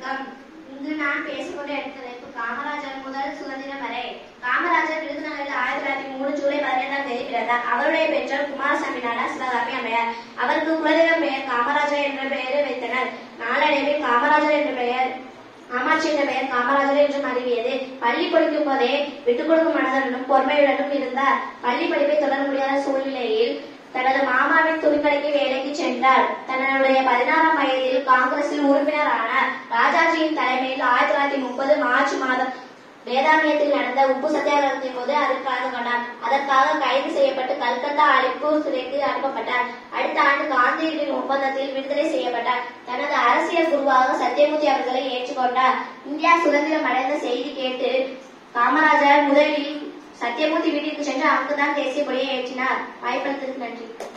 வணக்கம் இன்று நான் பேசிக்கொண்டு எடுத்த தலைப்பு காமராஜர் முதல் சுதந்திரம் வரை காமராஜர் விருதுநகரில் ஆயிரத்தி தொள்ளாயிரத்தி மூணு ஜூலை பதினைந்தாம் தேதி பிறந்தார் அவருடைய பெற்றோர் குமாரசாமி நாடா சிவகாமி அம்மையார் அவருக்கு குலதெய்வம் பெயர் காமராஜர் என்ற பெயரை வைத்தனர் நாளடைவில் காமராஜர் என்ற பெயர் காமாட்சி என்ற பெயர் காமராஜர் என்று மருவியது பள்ளி படிக்கும் போதே விட்டுக் கொடுக்கும் மனதுடனும் பொறுமையுடனும் இருந்தார் பள்ளி படிப்பை தொடர முடியாத சூழ்நிலையில் தனது மாமாவின் துணிக்கடைக்கு வேலைக்கு சென்றார் தன்னுடைய பதினாறாம் வயதில் காங்கிரஸில் உறுப்பினர் ஆனார் ராஜாஜியின் தலைமையில் ஆயிரத்தி தொள்ளாயிரத்தி முப்பது மார்ச் மாதம் வேதாரண்யத்தில் நடந்த உப்பு சத்தியாகிரகத்தின் போது அதில் கலந்து கொண்டார் அதற்காக கைது செய்யப்பட்டு கல்கத்தா அலிப்பூர் சிறைக்கு அனுப்பப்பட்டார் அடுத்த ஆண்டு காந்தியடிகளின் ஒப்பந்தத்தில் விடுதலை செய்யப்பட்டார் தனது அரசியல் குருவாக சத்யமூர்த்தி அவர்களை ஏற்றுக்கொண்டார் இந்தியா சுதந்திரம் அடைந்த செய்தி கேட்டு காமராஜர் முதலில் சத்யமூர்த்தி வீட்டிற்கு சென்று அங்குதான் தேசிய கொடியை ஏற்றினார் வாய்ப்பளித்ததற்கு நன்றி